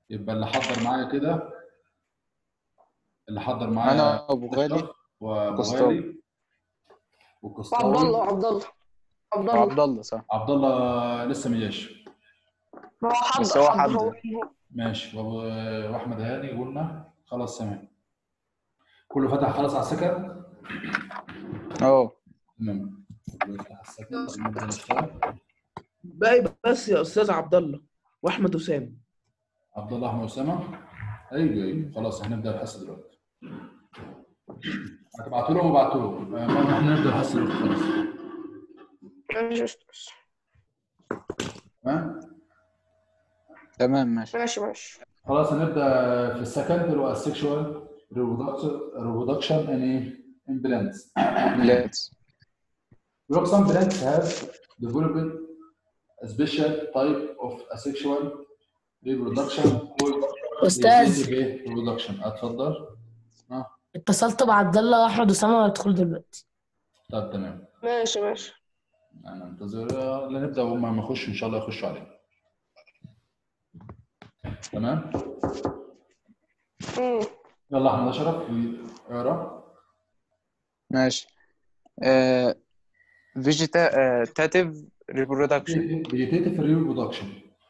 يبقى اللي حضر معايا كده اللي حضر معايا انا ابو غالي وابو قسطاوي. غالي وعبد وقسطاوي الله عبد الله عبد الله عبد الله صح عبد الله لسه ما جاش ما هو حضر بس هو حضر حضر. هو- ماشي وأبو- واحمد هاني قلنا خلاص تمام كله فتح خلاص على السكن اه تمام كله فتح على السكن نبدأ نشتغل. باقي بس يا استاذ عبد الله واحمد وسام عبد الله احمد اسامه ايوه ايوه خلاص هنبدا الحصه دلوقتي هتبعتوا لهم وابعتوا لهم آه، ما احنا نبدا الحصه دلوقتي خلاص ماشي يا أستاذ. تمام تمام ماشي ماشي ماشي خلاص هنبدا في السكند اللي هو السكشوال reproduction and ايه implants ليتس Look, some plants have developed a special type of asexual reproduction called أستاذ. reproductive reproduction اتفضل اتصلت بعبد الله واحمد اسامه ويدخل دلوقتي طب تمام ماشي ماشي انا منتظر لا نبدا وهم ما يخشوا ان شاء الله يخشوا علينا تمام مم. يلا احمد اشرف اقرا ماشي فيجيتاتيف ريبرودكشن vegetative reproduction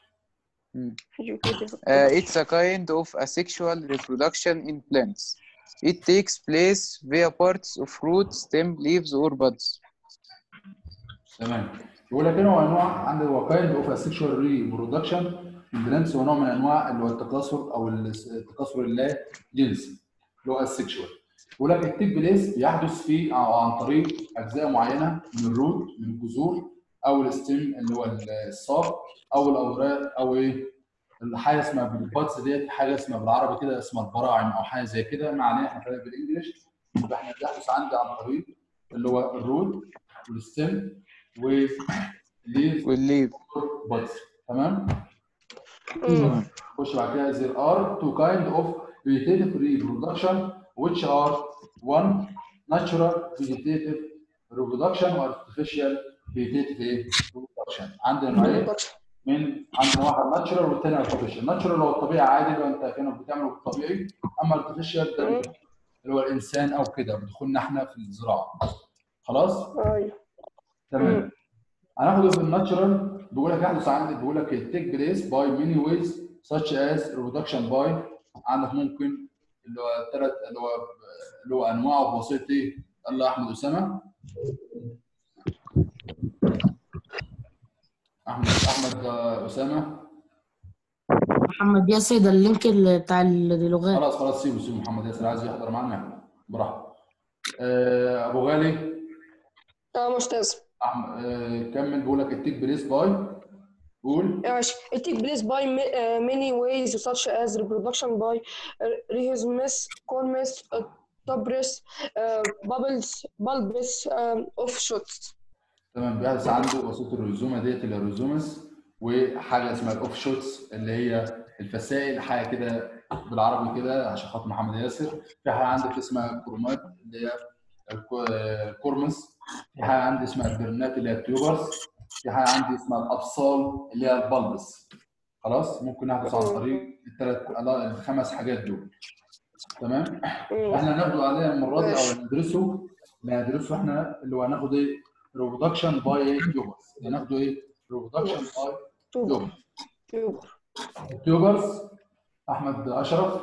it's a kind of asexual reproduction in plants it takes place via parts of root stem leaves or buds تمام بيقول لك هنا هو انواع عندك هو كايند اوف asexual reproduction البلانس هو نوع من انواع اللي هو التكاثر او التكاثر اللا جنسي اللي هو السكشوال بيقول لك التيك بليس بيحدث في او عن طريق اجزاء معينه من الروت من الجذور او الستيم اللي هو الساق او الاوراق او ايه حاجه اسمها بالباتس ديت حاجه اسمها بالعربي كده اسمها البراعم او حاجه زي كده ما علينا احنا خلينا بالانجلش يبقى احنا بيحدث عندي عن طريق اللي هو الروت والستيم وليف والليف باتس تمام مم. خش بعد كده there are two kind of vegetative reproduction which are one natural vegetative reproduction و artificial vegetative إيه؟ reproduction عندنا نوعين من عندنا واحد ناتشرال والثاني ارتفيشال ناتشرال هو الطبيعي عادي اللي هو انت كانك بتعمله بالطبيعي اما ارتفيشال ده اللي هو الانسان او كده بدخلنا احنا في الزراعه خلاص ايوه تمام هناخد الناتشرال بيقول لك يحدث عندك بيقول لك تيك بليس باي ماني ويز such as reproduction باي عندك ممكن اللي هو ثلاث اللي هو اللي هو انواع وبسيط ايه الله احمد اسامه احمد احمد آه، اسامه محمد ياسر ده اللينك اللي بتاع اللغات خلاص خلاص سيبه سيبه محمد ياسر عايز يحضر معانا براحته آه، ابو غالي اه استاذ احمد آه، كمل بيقول لك التيك بليس باي قول ماشي it take place by ma- uh, many ways such as reproduction by uh, rhizomes, corms, uh, tuberous, uh, bubbles, bulbous um, offshoots. تمام بيحدث عنده وسيط الريزومه ديت اللي هي الريزومس وحاجه اسمها الاوف شوتس اللي هي الفسائل حاجه كده بالعربي كده عشان خاطر محمد ياسر في حاجه عندك اسمها كرومات اللي هي الكو- الكورمس في حاجه عندي اسمها البرنات اللي هي التيوبرز في حاجه عندي اسمها الابصال اللي هي البلبس خلاص ممكن نحدث عن طريق الثلاث الخمس حاجات دول تمام مم. احنا هناخده عليها المره دي ماشي. او ندرسه اللي هندرسه احنا اللي هو هناخد ايه ريبرودكشن باي ايه تيوبرز هناخده ايه ريبرودكشن باي tuber. تيوبرز tuber. تيوبرز احمد اشرف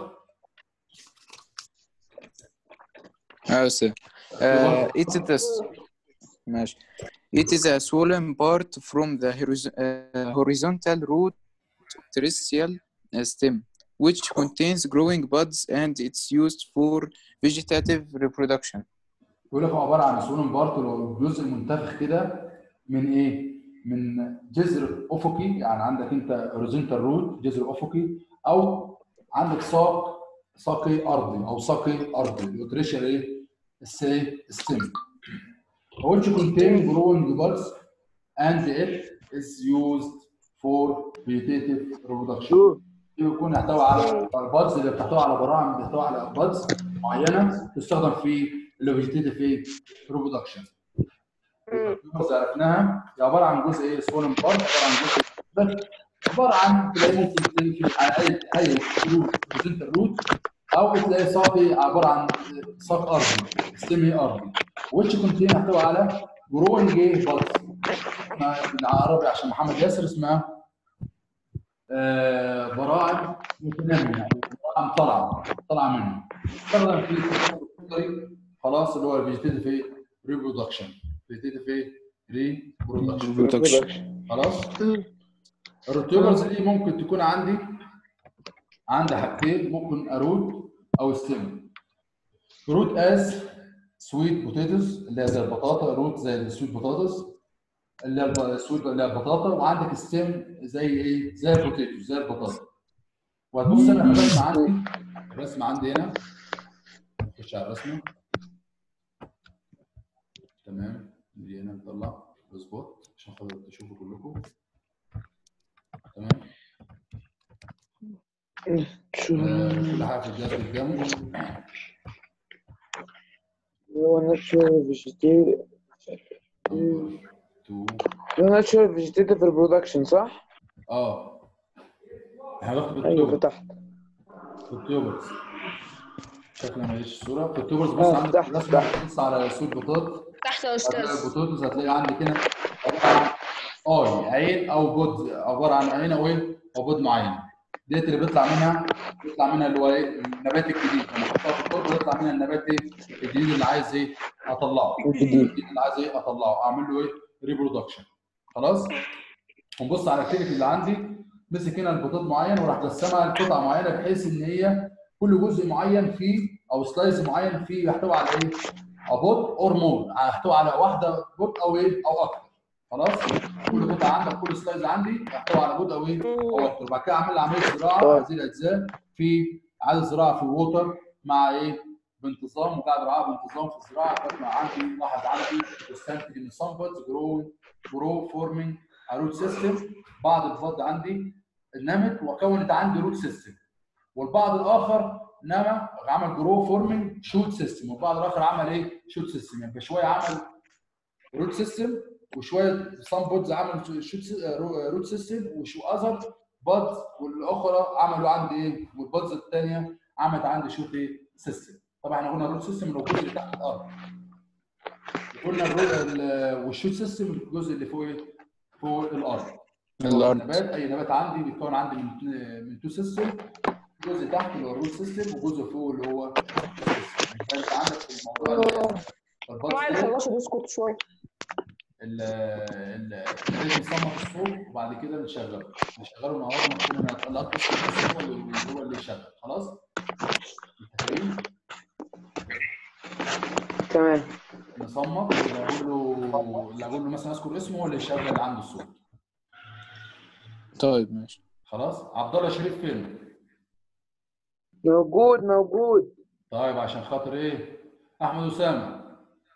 اه أستاذ. Uh, it's a test. ماشي. It is a swollen part from the horiz- uh, horizontal root terrestrial uh, stem, which contains growing buds and it's used for vegetative reproduction. بيقول لك هو عباره عن سولن بارت اللي هو جزء منتفخ كده من ايه؟ من جذر افقي يعني عندك انت هوريزونتال روت جذر افقي او عندك ساق ساقي ارضي او ساقي ارضي اليوتريشال ايه؟ السي ستيم which contain growing buds and it is used for vegetative reproduction يكون يحتوي على البادز اللي بتحتوي على براعم بتحتوي على بادز معينه تستخدم في الفيجيتيف ايه؟ ريبرودكشن. مم. البادز عرفناها هي عباره عن جزء ايه؟ سبونم بارت عباره عن جزء عباره عن تلاقي ممكن تلاقي في على اي اي روت بريزنتال روت او تلاقي صافي عباره عن ساق ارضي ستيمي ارضي وش كونتين يحتوي على جروينج ايه بلس بالعربي عشان محمد ياسر اسمها آه براعم متنميه يعني براعم طالعه طالعه منه استخدم في الطريق خلاص اللي هو الفيجيتيف ايه ريبرودكشن فيجيتيف ايه ريبرودكشن برودكشن خلاص الروتيوبرز دي ممكن تكون عندي عندي حاجتين ممكن اروت او ستيم روت از سويت بوتيتوز اللي هي زي البطاطا روت زي السويت بوتاتوس اللي هي الب- السويت اللي هي البطاطا وعندك ستيم زي ايه زي البوتيتوز زي البطاطا وهتبص هنا في الرسمه عندي الرسمه عندي هنا نخش على الرسمه تمام دي هنا نطلع سبوت عشان خاطر تشوفوا كلكم تمام آه، كل حاجه في الجهاز قدامه هو ناتشورال فيجيتيف نمبر 2 هو ناتشورال فيجيتيف ريبرودكشن صح؟ اه احنا هناخد ايوه بالتوبر فتحت بالتوبرز شكلها ماليش الصوره بالتوبرز بص آه، عندك تحت، الرسمه بص على سوق بطاط تحت يا هتلاقي استاذ البطاطس هتلاقي عندك هنا عباره عن اي عين او بود عباره عن عين او ايه او بود معين ديت اللي بيطلع منها بيطلع منها اللي هو ايه النبات الجديد انا احطها في التربه ويطلع منها النبات ايه الجديد اللي عايز ايه اطلعه الجديد. الجديد اللي عايز ايه اطلعه اعمل له ايه ريبرودكشن خلاص ونبص على الكليك اللي عندي مسك هنا البطاط معين وراح قسمها لقطع معينه بحيث ان هي كل جزء معين فيه او سلايز معين فيه يحتوي على ايه؟ بوت اور مور يحتوي على واحده بوت او ايه او اكتر خلاص كل قطعه عندك كل سلايز عندي يحتوي على بوت او ايه او اكتر بعد كده اعمل عمليه زراعه طيب. هذه الاجزاء في اعاده زراعه في الووتر مع ايه؟ بانتظام وقاعد ارعاها بانتظام في الزراعه لغايه ما عندي لاحظ عندي استنتج ان some buds grow grow forming a root system بعض البود عندي نمت وكونت عندي روت سيستم والبعض الاخر نما عمل جرو فورمنج شوت سيستم والبعض الاخر عمل ايه شوت سيستم يعني شويه عمل روت سيستم وشويه سام بودز عمل شوت روت سيستم وشو اذر بودز والاخرى عملوا عندي ايه والبودز الثانيه عملت عندي شوت ايه سيستم طبعا احنا قلنا الروت سيستم اللي هو الجزء اللي تحت الارض قلنا الرو- ال- والشوت سيستم الجزء اللي فوق ايه فوق الارض الارض نبات اي نبات عندي بيتكون عندي من من تو سيستم جزء تحت اللي هو الروت سيستم وجزء فوق اللي هو السيستم. يبقى انت عندك في الموضوع ال- البط معايا ده، خلصوا ديسكورد شويه ال ال لازم نصمم الصوت وبعد كده نشغله نشغله نهار ما كنا الاكبر هو اللي هو اللي يشغل خلاص متفقين تمام نصمم اللي اقول له اللي اقول له مثلا اذكر اسمه هو اللي يشغل عنده الصوت طيب ماشي خلاص عبد الله شريف فين موجود موجود طيب عشان خاطر ايه احمد اسامه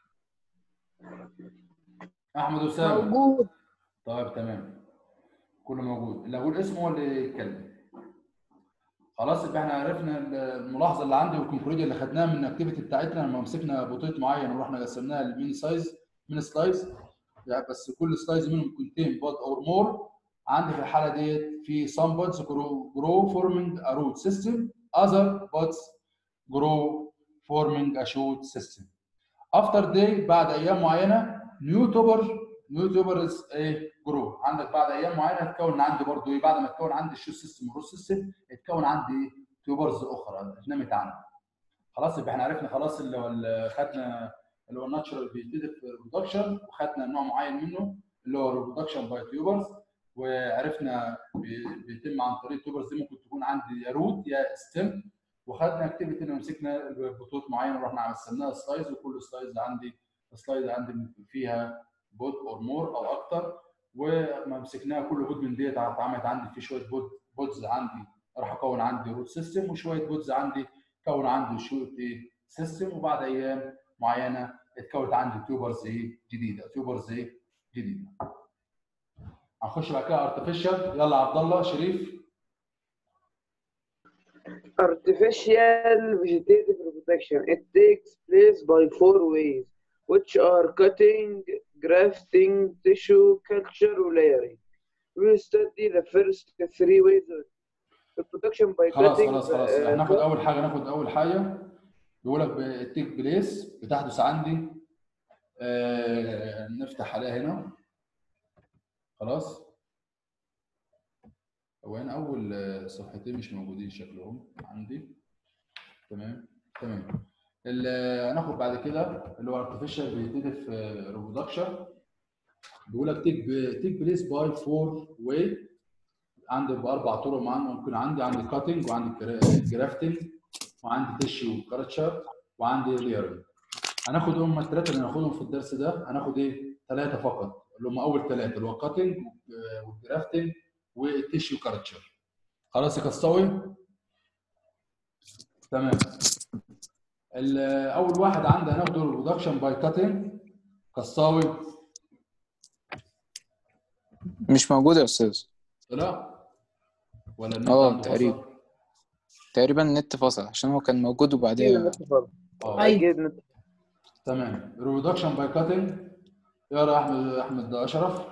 احمد اسامه موجود طيب تمام كله موجود اللي اقول اسمه هو اللي يتكلم خلاص يبقى احنا عرفنا الملاحظه اللي عندي والكونكلوجيا اللي خدناها من الاكتيفيتي بتاعتنا لما مسكنا بوتيت معين ورحنا قسمناها لميني سايز ميني سلايز يعني بس كل سلايز منهم كونتين بود اور مور عندي في الحاله ديت في some buds grow, grow forming a root system other buds grow forming a shoot system after day بعد ايام معينه نيو توبر نيو توبرز ايه جرو عندك بعد ايام معينه يتكون عندي برضو ايه بعد ما يتكون عندي الشو سيستم والروت سيستم يتكون عندي توبرز اخرى نمت عنها خلاص يبقى احنا عرفنا خلاص اللي هو اللي خدنا اللي هو الناتشرال فيجيتيف ريبرودكشن وخدنا نوع معين منه اللي هو ريبرودكشن باي تيوبرز وعرفنا بي- بيتم عن طريق التيوبرز دي ممكن تكون عندي يا روت يا ستيم وخدنا اكتيفيتي ان مسكنا بطوط معينه ورحنا قسمناها سلايز وكل سلايز عندي سلايد عندي فيها بود اور مور او اكتر وما مسكناها كل بود من ديت اتعملت عندي في شويه بود بودز عندي راح اكون عندي روت سيستم وشويه بودز عندي كون عندي شويه ايه سيستم وبعد ايام معينه اتكونت عندي تيوبرز ايه جديده تيوبرز ايه جديده هنخش بعد كده ارتفيشال يلا عبد الله شريف Artificial vegetative reproduction. It takes place by four ways, which are cutting, grafting, tissue culture, layering. we will study the first three ways of reproduction by خلاص cutting خلاص خلاص uh, هناخد اول حاجه ناخد اول حاجه بيقول لك التيك بليس بتحدث عندي آه نفتح عليها هنا خلاص هو هنا اول آه، صفحتين مش موجودين شكلهم عندي تمام تمام ال- هناخد بعد كده اللي هو ارتفيشال بيتنف ريبرودكشن بيقول لك تيك تيك بليس باي فور واي عندي باربع طرق معانا ممكن عندي عندي كاتنج وعندي جرافتنج وعندي تيشيو كارتشر وعندي ليرنج هناخد هم الثلاثه اللي هناخدهم في الدرس ده هناخد ايه ثلاثه فقط اللي هم اول ثلاثه اللي هو كاتنج والجرافتنج والتيشيو كارتشر خلاص يا كساوي تمام ال- اول واحد عندي هناخده الريبرودكشن باي كاتنج كساوي مش موجود يا استاذ طلع ولا النت اه، عنده تقريبا. فصل؟ تقريبا النت فصل عشان هو كان موجود وبعدين اه أكيد نت- تمام ريبرودكشن باي كاتنج يقرا احمد احمد اشرف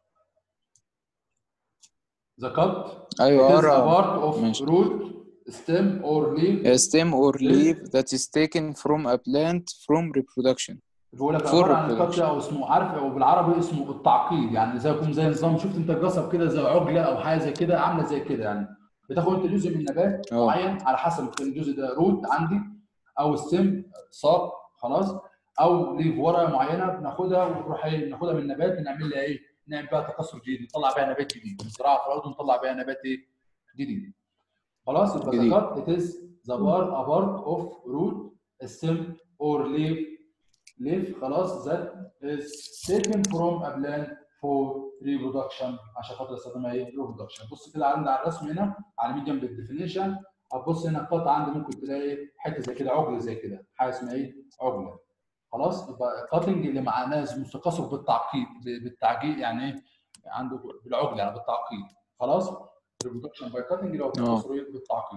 ذا كات ايوه It is a اقرا part of ماشي. root, stem or leaf. A stem or leaf that is taken from a plant from reproduction بقول لك For عباره عن reproduction. الكات او اسمه عارف او بالعربي اسمه التعقيد يعني زي يكون زي نظام شفت انت القصب كده زي عجله او حاجه زي كده عامله زي كده يعني بتاخد انت جزء من نبات اه. معين على حسب كان الجزء ده روت عندي او ستيم ساق خلاص او ليف ورقه معينه بناخدها ونروح ايه ناخدها من النبات بنعمل لها ايه؟ نعمل بها تكاثر جديد نطلع بيها نبات جديد الزراعه في الارض نطلع بيها نبات ايه؟ جديد خلاص يبقى جديد. ذكرت it is the part a part of root stem or leaf leaf خلاص that is taken from a plant for reproduction عشان خاطر استخدمها ايه reproduction بص كده عندي على الرسم هنا على اليمين جنب الديفينيشن هتبص هنا القطعه عندي ممكن تلاقي حته زي كده عقله زي كده حاجه اسمها ايه عقله خلاص يبقى كاتنج اللي معناه مستقصف بالتعقيد بالتعجيل يعني ايه عنده بالعقله يعني بالتعقيد خلاص reproduction by cutting اللي هو التكاثر إيه؟ بالتعقيد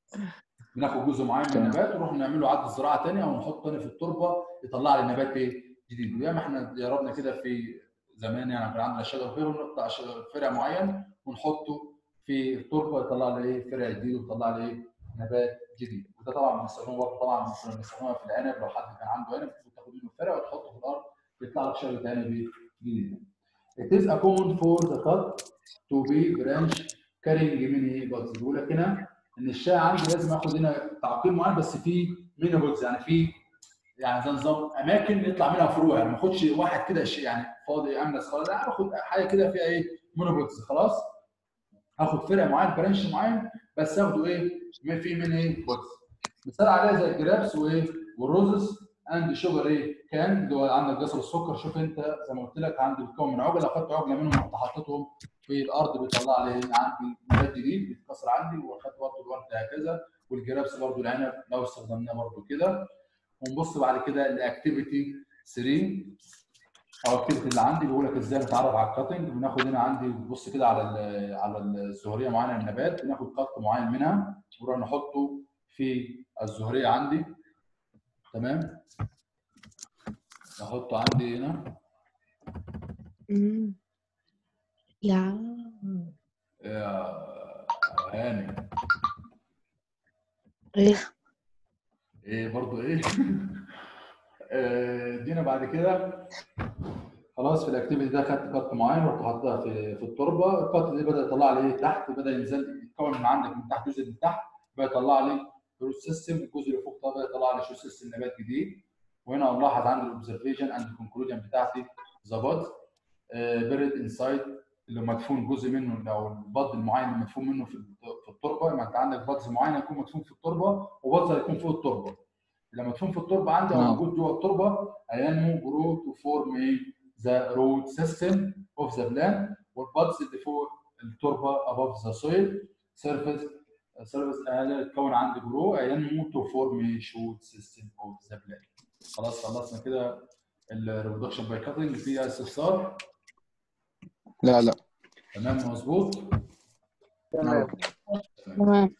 بناخد جزء معين من تمام. النبات ونروح نعمل له عد زراعه ثانيه او نحطه تاني في التربه يطلع لي نبات ايه جديد وياما احنا جربنا كده في زمان يعني كان عندنا شجر فيه ونقطع شجر- فرع معين ونحطه في التربه يطلع لي ايه فرع جديد ويطلع لي ايه نبات جديد وده طبعا بنستخدمه برضه طبعا كنا بنستخدمها في العنب لو حد كان عنده عنب تاخد منه فرع وتحطه في الارض يطلع لك شجره عنب جديد. It is a common for the cut to be branch carrying many buds بيقول لك هنا ان الشاي عندي لازم اخد هنا تعقيم معين بس في ميني بودز يعني في يعني زي نظام اماكن يطلع منها فروع يعني ما اخدش واحد كده شيء يعني فاضي املس خالص لا باخد حاجه كده فيها ايه مونو بودز خلاص اخد فرع معين برانش معين بس اخده ايه من- في من ايه بودز مثال عليها زي الجرابس وايه والروزز اند شوجر ايه كان اللي هو عندك جسر السكر شوف انت زي ما قلت لك عندي بيتكون من عجله اخدت عجله منهم رحت حطيتهم في الارض بيطلع لي عندي نبات جديد بيتكسر عندي واخدت برضه الورد هكذا والجرابس برضه العنب لو استخدمناه برضه كده ونبص بعد كده لاكتيفيتي 3 او الاكتيفيتي اللي عندي بيقول لك ازاي نتعرف على الكاتنج بناخد هنا عندي بص كده على ال- على الزهريه معينه من النبات بناخد قط معين منها ونروح نحطه في الزهريه عندي تمام احطه عندي هنا مم. لا يا هاني ايه ايه برضو ايه آه، دينا بعد كده خلاص في الاكتيفيتي ده خدت قط معين رحت حاططها في في التربه القط دي بدا يطلع لي ايه تحت بدا ينزل يتكون من عندك من تحت جزء من تحت بدا يطلع لي روت سيستم الجزء اللي فوق ده بدا يطلع لي شو سيستم نبات جديد وهنا نلاحظ عندي الاوبزرفيشن اند الكونكلوجن بتاعتي ذا باد بيرد انسايد اللي مدفون جزء منه او البض المعين اللي مدفون منه في في التربه ما انت عندك بادز معين يكون مدفون في التربه وبادز هيكون فوق التربه لما مدفون في التربه عندي او نعم. موجود جوه التربه هينمو جرو تو فورم ايه ذا روت سيستم اوف ذا بلان والبادز اللي فوق التربه اباف ذا سويل سيرفيس سيرفيس هيتكون عندي جرو هينمو تو فورم شوت سيستم اوف ذا بلان خلاص خلصنا كده الريبرودكشن باي كاتنج فيها استفسار لا لا تمام مظبوط تمام تمام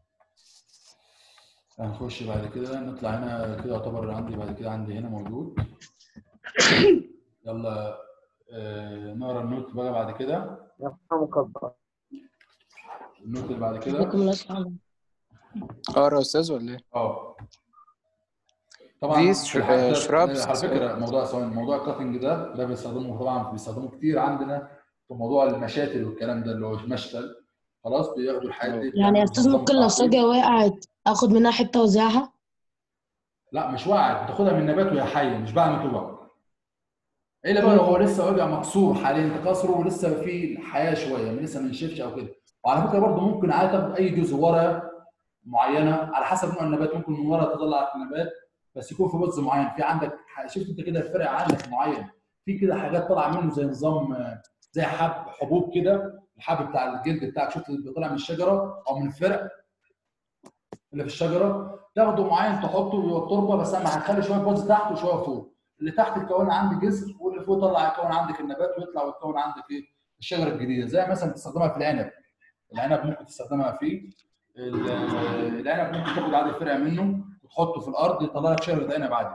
هنخش بعد كده نطلع هنا كده يعتبر عندي بعد كده عندي هنا موجود يلا آه، نقرا النوت بقى بعد كده يرحمك الله النوت اللي بعد كده عليكم السلام اقرا يا استاذ ولا ايه؟ اه طبعا These في الحاجات- sh- shrubs- على فكره موضوع ثواني موضوع الكاتنج ده ده بيستخدموه طبعا بيستخدموه كتير عندنا في موضوع المشاتل والكلام ده اللي هو مشتل خلاص بياخدوا الحاجات دي يعني يا استاذ ممكن لو ساجة وقعت اخد منها حته وزعها لا مش وقعت بتاخدها من نبات وهي حيه مش بعد ما تقع الا بقى لو هو لسه وجع مكسور حاليا تكسره ولسه فيه حياه شويه لسه ما نشفش او كده وعلى فكره برضه ممكن عادي تاخد اي جزء ورقه معينه على حسب نوع النبات ممكن من ورقه تطلع النبات بس يكون في جزء معين في عندك شفت انت كده الفرع عندك معين في كده حاجات طالعه منه زي نظام آه، زي حب حبوب كده الحب بتاع الجلد بتاعك شفت اللي بيطلع من الشجره او من الفرع اللي في الشجره تاخده معين تحطه جوه التربه بس اما هتخلي شويه بوز تحت وشويه فوق اللي تحت يتكون عندي جذر واللي فوق يطلع يكون عندك النبات ويطلع ويتكون عندك ايه الشجره الجديده زي مثلا تستخدمها في العنب العنب ممكن تستخدمها فيه ال- العنب ممكن تاخد عادي فرع منه وتحطه في الارض يطلع لك شجره عنب عادي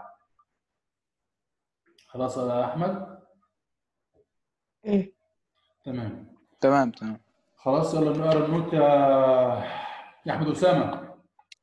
خلاص يا احمد مم. تمام تمام تمام خلاص يلا نقرا النوت يا يا احمد اسامه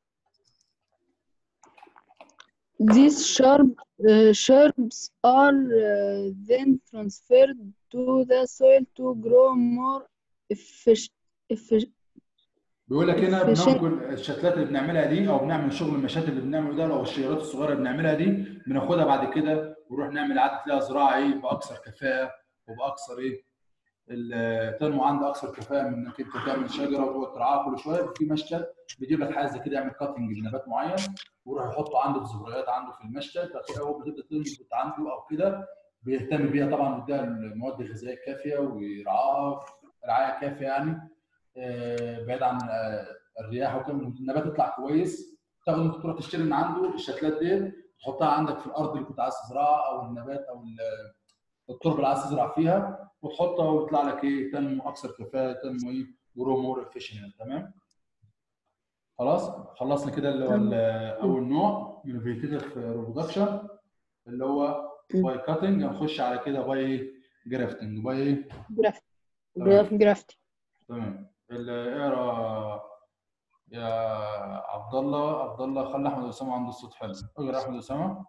These sharp, uh, shrubs are uh, then transferred to the soil to grow more effic- effic- بيقول لك هنا في شيء- بننقل الشتلات اللي بنعملها دي او بنعمل شغل المشاتل اللي بنعمله ده او الشيرات الصغيره اللي بنعملها دي بناخدها بعد كده ونروح نعمل اعاده لها زراعه ايه باكثر كفاءه وباكثر ايه ال- تنمو عند اكثر كفاءه من انك انت تعمل شجره وتقعد ترعاها كل شويه في مشتل بيجيب لك حاجه زي كده يعمل كاتنج لنبات معين ويروح يحطه عنده في ذريات عنده في المشتل فكده هو بتبدا تنبت عنده او كده بيهتم بيها طبعا بيديها المواد الغذائيه الكافيه ويرعاها رعايه كافيه يعني آه، بعيد عن آه، الرياح وكده النبات يطلع كويس تاخد انت تروح تشتري من عنده الشتلات دي تحطها عندك في الارض اللي كنت عايز تزرعها او النبات او ال- التربه اللي عايز تزرع فيها وتحطها ويطلع لك ايه تنمو اكثر كفاءه تنمو ايه جرو مور افيشنت تمام خلاص خلصنا كده اللي هو ال- اول نوع من الفيجيتيف ريبرودكشن اللي هو باي كاتنج هنخش على كده باي ايه جرافتنج باي ايه graft- تمام. graft. تمام ال- اقرا يا عبد الله عبد الله خلي احمد اسامه عنده الصوت حلو اقرا احمد اسامه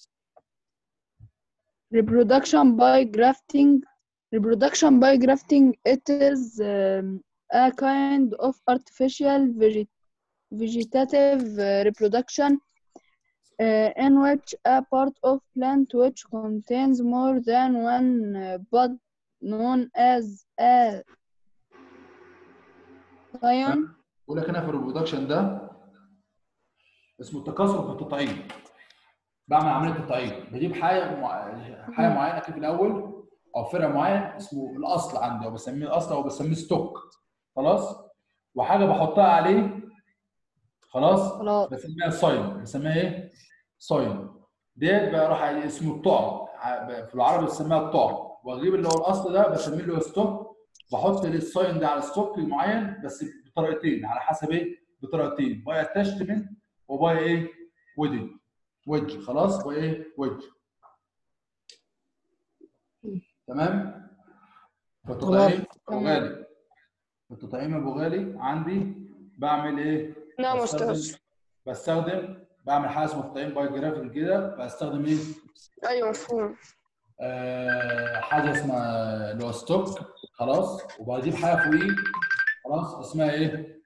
Reproduction by grafting. Reproduction by grafting, it is um, a kind of artificial veget- vegetative uh, reproduction uh, in which a part of plant which contains more than one uh, bud known as a scion بقول لك هنا في الريبرودكشن ده اسمه التكاثر بالتطعيم بعمل عمليه تطعيم بجيب حاجه مع... حاجه معينه كده في الاول او فرع معين اسمه الاصل عندي او بسميه الاصل او بسميه ستوك خلاص وحاجه بحطها عليه خلاص خلاص بسميها ساين بسميها ايه؟ ساين ديت بقى راح اسمه الطعم ع- في العربي بسميها الطعم واجيب اللي هو الاصل ده بسميه اللي هو ستوك بحط الساين ده على ستوك معين بس بطريقتين على حسب ايه؟ بطريقتين باي اتاشمنت وباي ايه؟ ويدنج ويدج خلاص باي ايه؟ ويدج تمام؟ فالتطعيم ابو تمام. غالي التطعيم ابو غالي عندي بعمل ايه؟ نعم بستخدم- استاذ بستخدم بعمل حاجه اسمها تطعيم باي جرافيك كده بستخدم ايه؟ ايوه مفهوم آه حاجه اسمها اللي هو ستوك خلاص وبجيب حاجه فوقيه خلاص اسمها ايه؟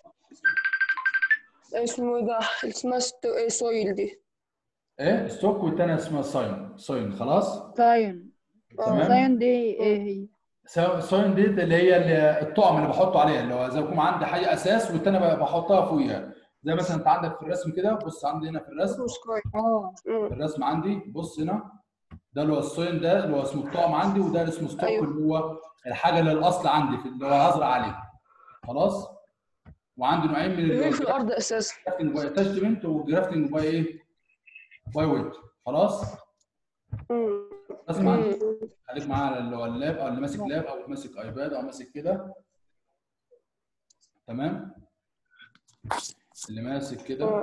اسمه إيه ده اسمها ستو... إيه سويل دي ايه؟ ستوك والتانيه اسمها ساين ساين خلاص؟ scion تمام؟ scion دي ايه هي سا- ساين دي اللي هي اللي الطعم اللي بحطه عليها اللي هو زي ما يكون عندي حاجه اساس والتانيه ب- بحطها فوقيها زي مثلا انت عندك في الرسم كده بص عندي هنا في الرسم سكاي اه في الرسم عندي بص هنا ده اللي هو الصين ده اللي هو اسمه الطعم عندي وده اللي اسمه ستوك أيوه. اللي هو الحاجه اللي الاصل عندي في اللي هو هزرع عليه خلاص وعندي نوعين من اللي في الارض اساسا الجرافتنج باي اتاشمنت والجرافتنج باي ايه؟ باي ويت خلاص مم. اسمع مم. خليك معايا على اللي هو اللاب او اللي ماسك لاب او ماسك ايباد او ماسك كده تمام اللي ماسك كده آه.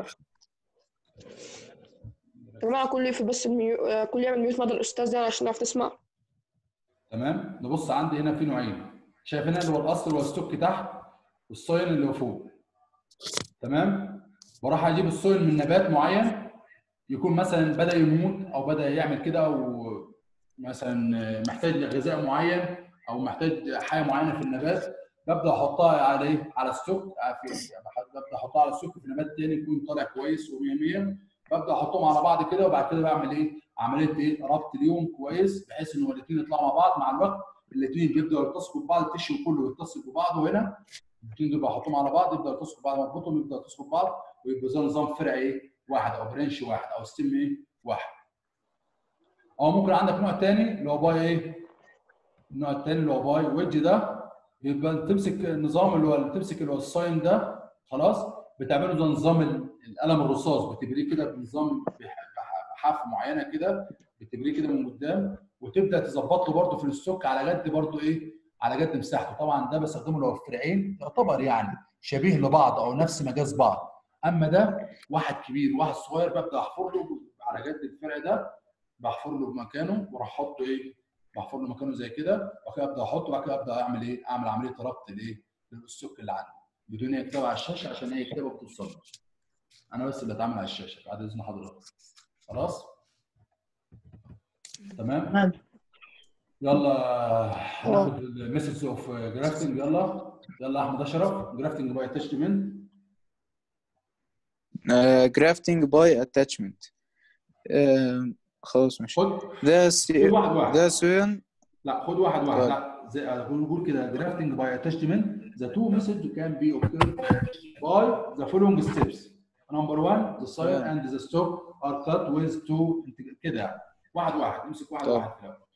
يا جماعه كل في بس الميو... آه، كل يعمل ميوت مع الاستاذ ده عشان نعرف نسمع تمام نبص عندي هنا في نوعين شايف هنا اللي هو الاصل اللي هو الستوك تحت والسويل اللي هو فوق تمام بروح اجيب السويل من نبات معين يكون مثلا بدا يموت او بدا يعمل كده او مثلا محتاج غذاء معين او محتاج حاجه معينه في النبات ببدا احطها على ايه على ستوك في ببدا احطها على ستوك في نبات تاني يكون طالع كويس و100 100 ببدا احطهم على بعض كده وبعد كده بعمل ايه عمليه ايه ربط ليهم كويس بحيث ان الاثنين يطلعوا مع بعض مع الوقت الاثنين بيبداوا يلتصقوا ببعض التشيو كله يتصل ببعضه هنا الاثنين دول بحطهم على بعض يبداوا يلتصقوا ببعض مربوطهم يبداوا يلتصقوا ببعض ويبقى زي نظام فرع ايه واحد او برانش واحد او ستيم ايه واحد او ممكن عندك نوع ثاني اللي هو باي ايه النوع الثاني اللي هو باي ويدج ده يبقى تمسك النظام اللي هو تمسك اللي هو الساين ده خلاص بتعمله زي نظام القلم الرصاص بتبريه كده بنظام بحافه معينه كده بتبريه كده من قدام وتبدا تظبط له برده في الستوك على قد برده ايه على قد مساحته طبعا ده بستخدمه اللي هو فرعين يعتبر يعني شبيه لبعض او نفس مقاس بعض اما ده واحد كبير واحد صغير ببدا احفر له على قد الفرع ده بحفر له بمكانه واروح احطه ايه بحفر له مكانه زي كده وبعد كده ابدا احطه وبعد كده ابدا اعمل ايه اعمل عمليه ربط الايه للستوك اللي عندي بدون اي كتابه على الشاشه عشان اي كتابه بتوصل انا بس اللي بتعامل على الشاشه بعد اذن حضرتك خلاص تمام تمام يلا هناخد الميثودز اوف جرافتنج يلا يلا احمد اشرف جرافتنج باي اتاشمنت جرافتنج باي اتاتشمنت خلاص ماشي خد ده خد سي واحد واحد ده سوين لا خد واحد واحد طيب. لا زي بنقول كده جرافتنج باي اتاشمنت the two message can be occurred by the following steps number one the soil Yeah. and the stock are cut with two كده يعني. واحد واحد امسك واحد طيب. واحد في الأول.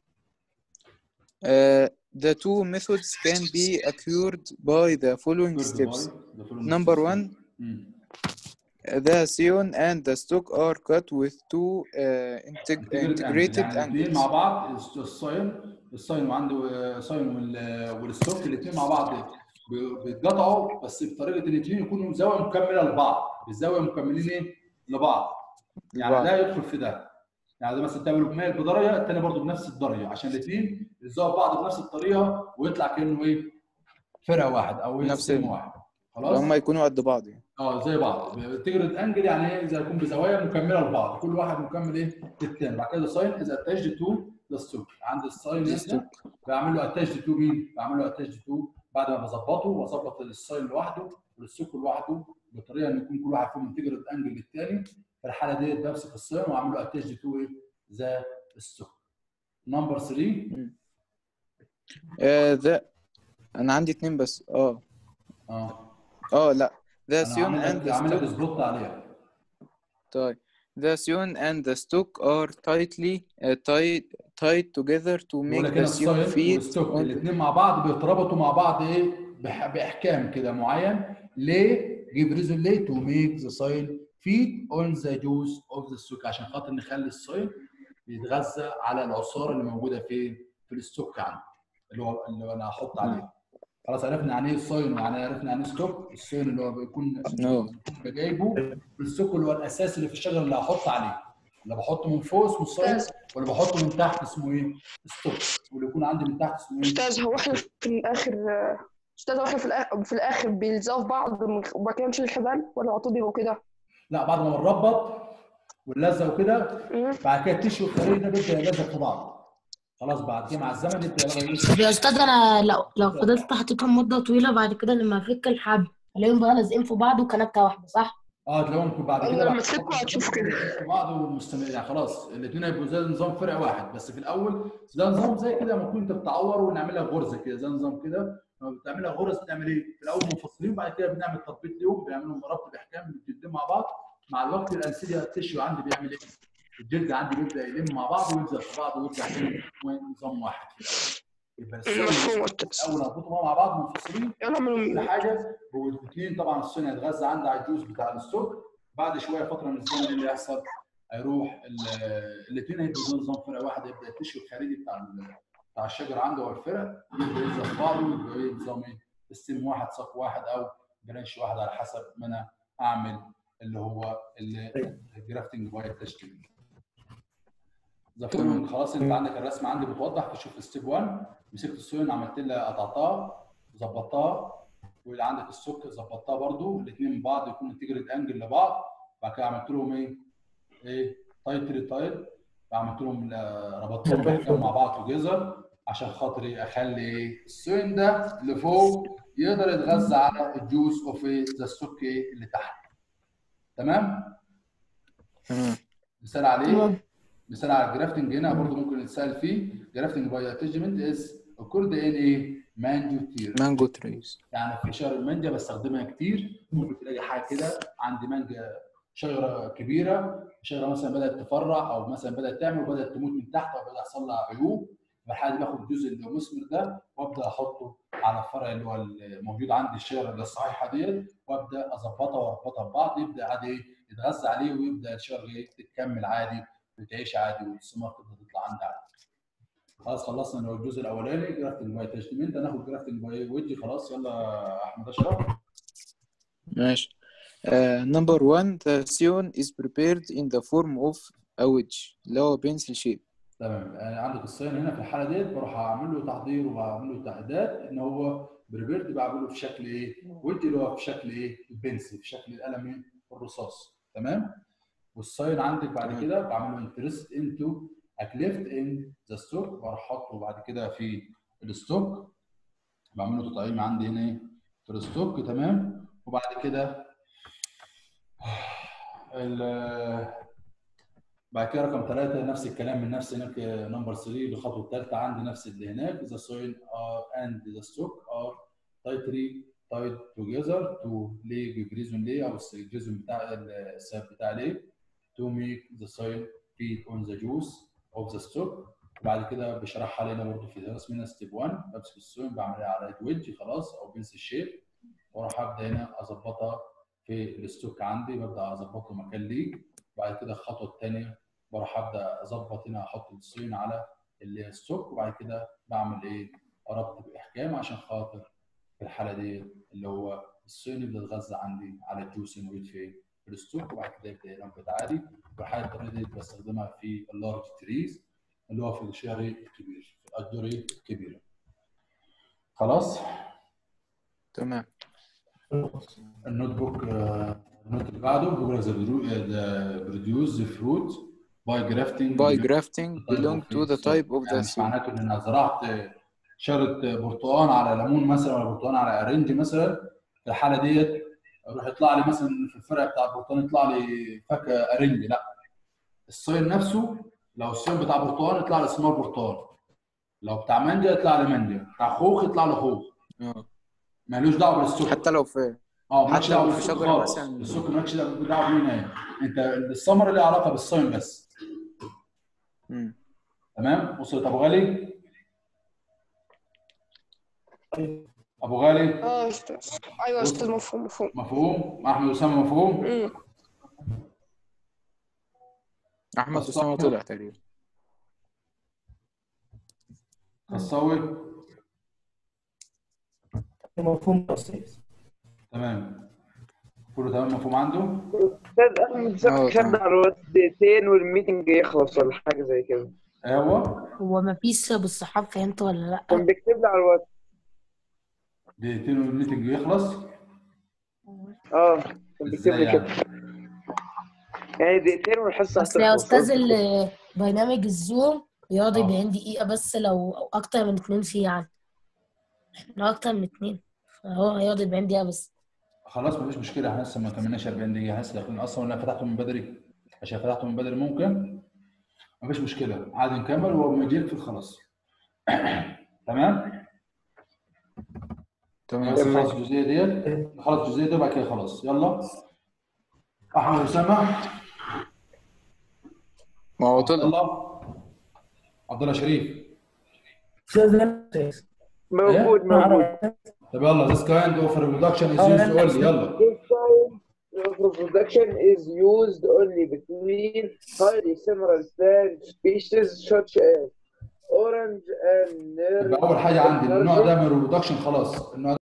Uh, the two methods can be occurred by the following Occurred steps. by the following Number steps. one, مم. the sion and the stock are cut with two uh, integ- integrated يعني الاثنين angles. مع بعض الس- الصاين الصاين وعنده صاين وال- والستوك الاثنين مع بعض بي- بيتقطعوا بس بطريقه ان الاثنين يكونوا زاويه مكمله لبعض بالزاويه مكملين ايه لبعض يعني لبعض. ده يدخل في ده يعني ده مثلا تعمله بميل بدرجه الثاني برضه بنفس الدرجه عشان الاثنين يلزقوا بعض بنفس الطريقه ويطلع كانه ايه فرقه واحد او إيه؟ نفس سيم ال- واحد خلاص هم يكونوا قد بعض يعني. اه زي بعض تجرد انجل يعني ايه زي يكون بزوايا مكمله لبعض كل واحد مكمل ايه للتاني بعد كده ساين از اتاجد تو ذا ستوك عند الساين الستوك. هنا بعمل له اتاجد تو مين؟ بعمل له اتاجد تو بعد ما بظبطه واظبط الساين لوحده والستوك لوحده بطريقه ان يكون كل واحد فيهم تجرد انجل للتاني في الحاله دي بمسك الساين واعمل له اتاجد تو ايه؟ ذا ستوك نمبر 3 آه ده انا عندي اتنين بس اه اه اه لا the انا sion عامل and لك the عامل لك stock سبوت عليها طيب the sion and the stock are tightly uh, tied tied together to بقول make لك the هنا sion الساين fit والستوك on الاثنين مع بعض بيتربطوا مع بعض ايه بح- باحكام كده معين ليه؟ جيب ريزون ليه؟ تو ميك ذا ساين فيد اون ذا جوز اوف ذا ستوك عشان خاطر نخلي الساين يتغذى على العصاره اللي موجوده في في الستوك عندي اللي هو اللي انا هحط عليه خلاص عرفنا يعني ايه الساين يعني عرفنا يعني ايه ستوك الساين اللي هو بيكون اه جايبه والستوك اللي هو الاساس اللي في الشجره اللي هحط عليه اللي بحطه من فوق اسمه الساين أستاذ واللي بحطه من تحت اسمه ايه؟ ستوك واللي يكون عندي من تحت اسمه ايه؟ أستاذ هو إحنا في الآخر أستاذ هو إحنا في الآخر في الآخر بيلزقوا في بعض وبعد كده نشيل الحبال ولا على طول بيبقوا كده؟ لا بعد ما بنربط ونلزق وكده مم. بعد كده التيشو الخارجي ده بيبدا يلزق في بعض خلاص بعد كده مع الزمن يبدا يلزق طب يا استاذ انا لو لو فضلت حطيتهم مده طويله بعد كده لما افك الحبل الاقيهم بقى لازقين في بعض وكنبته واحده صح؟ اه تلاقيهم بعد كده لما بعد تفكوا هتشوف كده. في بعض ومستمر يعني خلاص الاثنين هيبقوا زي نظام فرع واحد بس في الاول ده نظام زي كده لما تكون انت بتعور ونعملها غرزه كده زي نظام كده لما بتعملها غرز بتعمل ايه؟ في الاول منفصلين وبعد كده بنعمل تربيط ليهم بنعملهم ربط باحكام بتدين مع بعض مع الوقت الانسجه التشيو عندي بيعمل ايه؟ الجلد عندي بيبدا يلم مع بعض ويلزق في بعض ويرجع تاني نظام واحد يبقى السن مفهوم يا أستاذ الاول اربطهم مع بعض منفصلين يلا اعملوا كل حاجه هو الاثنين طبعا الصين هيتغذى عندي على الجوز بتاع الستوك بعد شويه فتره من الزمن اللي يحصل هيروح الاثنين هيبقوا زي نظام فرقه واحده يبدا التشو الخارجي بتاع ال- بتاع الشجر عنده او الفرق يبدا يلزق في بعضه ويبقى ايه نظام ايه ستيم واحد ساق واحد او برانش واحد على حسب ما انا اعمل اللي هو الجرافتنج باي التشكيل ذا فولوينج خلاص انت عندك الرسمه عندي بتوضح تشوف ستيب 1 مسكت الصين عملت لها قطعتها ظبطتها واللي عندك السك ظبطتها برضو الاثنين من بعض يكونوا انتجريت انجل لبعض بعد كده عملت لهم ايه؟ ايه؟ تايت ري تايت عملت لهم آه، ربطتهم بحكام مع بعض توجذر عشان خاطر ايه؟ اخلي ايه؟ الصين ده اللي فوق يقدر يتغذى على الجوز اوف ايه؟ ذا السك ايه؟ اللي تحت تمام؟ تمام مثال عليه تمام. مثال على الجرافتنج هنا برضو ممكن نتسال فيه جرافتنج باي اتجمنت از occurred in ايه مانجو تير مانجو تريز يعني في شجر المانجا بستخدمها كتير ممكن تلاقي حاجه كده عندي مانجا شجره كبيره شجره مثلا بدات تفرع او مثلا بدات تعمل وبدات تموت من تحت او بدا يحصل لها عيوب فالحاله دي باخد الجزء اللي هو مثمر ده وابدا احطه على الفرع اللي هو الموجود عندي الشجره اللي الصحيحه ديت وابدا اظبطها واربطها ببعض يبدا عادي ايه يتغذى عليه ويبدا الشجره ايه تكمل عادي وتعيش عادي والثمار تبدا تطلع عندي عادي. خلاص خلصنا اللي هو الجزء الاولاني جرافتنج باي تشتمنت هناخد جرافتنج باي ويدج خلاص يلا يا احمد اشرف ماشي نمبر 1 the sewn is prepared in the form of a wedge اللي هو بنسل شيب تمام يعني عندك الصين هنا في الحاله ديت بروح اعمل له تحضير وبعمل له تعداد ان هو بريبيرد بعمله في شكل ايه؟ ودي اللي هو في شكل ايه؟ البنسل في شكل القلم إيه؟ الرصاص تمام؟ والصين عندك بعد تمام. كده بعمل له انترست انتو اكليفت ان ذا ستوك بروح حاطه بعد كده في الستوك بعمل له تطعيم عندي هنا ايه؟ في الستوك تمام؟ وبعد كده ال- بعد كده رقم ثلاثة نفس الكلام من نفس هناك نمبر 3 الخطوة الثالثة عندي نفس اللي هناك the soil are and the stock are tightly tied together to lay prison lay أو الجزم بتاع الساب بتاع lay to make the soil feed on the juice of the stock وبعد كده بشرحها لنا برضه في درس منها ستيب 1 بمسك الصوين بعملها على ويدج خلاص او بنس الشيب واروح ابدا هنا اظبطها في الستوك عندي ببدا اظبطه مكان ليه بعد كده الخطوه الثانيه بروح ابدا اظبط هنا احط الصين على الستوك وبعد كده بعمل ايه ربط باحكام عشان خاطر في الحاله دي اللي هو الصين يبدا يتغذى عندي على الجوس الموجود في في الستوك وبعد كده يبدا ينبت عادي والحاله الطريقه دي بستخدمها في اللارج تريز اللي هو في الشجر الكبير في الاشجار الكبيره خلاص تمام النوت بوك آه، النوت اللي بعده بيقول ذا بروديوس فروت باي جرافتنج by grafting belong to the type of يعني the مش seed معناته ان انا زرعت شجره برتقال على ليمون مثلا ولا برتقال على ارنج مثلا في الحاله ديت يروح يطلع لي مثلا في الفرع بتاع البرتقال يطلع لي فاكهه ارنج لا الصين نفسه لو الصين بتاع برتقال يطلع لي ثمار برتقال لو بتاع مانجا يطلع لي مانجا بتاع خوخ يطلع لي خوخ آه. مالوش دعوه بالسكر حتى لو في اه مالكش حتى دعوه لو في بالسكر شجرة خالص مثلا- السكر مالكش دعوه بيه نهائي انت الثمره ليها علاقه بالصين بس مم. تمام وصلت ابو غالي ابو غالي اه استاذ ايوه استاذ مفهوم مفهوم مفهوم احمد اسامه مفهوم امم احمد بس اسامه طبعاً. طلع تقريبا الصاوي مفهوم بسيط تمام كله تمام مفهوم عنده استاذ احمد اه، سامح تمام. خدنا على الوقت دقيقتين والميتنج يخلص ولا حاجه زي كده ايوه هو ما فيش بالصحاب فهمت ولا لا كان بيكتب لي على الوقت دقيقتين والميتنج يخلص اه كان بيكتب ازاي لي كده يعني يعني دقيقتين والحصه اصل يا هتخلص. استاذ ال- برنامج الزوم بيقعد اه. يبين دقيقة بس لو اكتر من اتنين فيه يعني لو اكتر من اتنين فهو هيقعد يبين دقيقة بس خلاص مفيش مشكله احنا لسه ما كملناش 40 دقيقه احنا لسه داخلين اصلا ولا فتحته من بدري عشان فتحته من بدري ممكن مفيش مشكله عادي نكمل وما يجي يقفل خلاص تمام تمام بس خلاص الجزئيه ديت خلاص الجزئيه دي وبعد كده خلاص يلا احمد اسامه ما هو عبد طلع الله عبد الله شريف استاذ أستاذ. موجود موجود طب يلا this kind of reproduction is used only يلا This kind of reproduction is used only between highly similar plant species such as orange and يبقى اول حاجه عندي النوع ده من الريبرودكشن خلاص النوع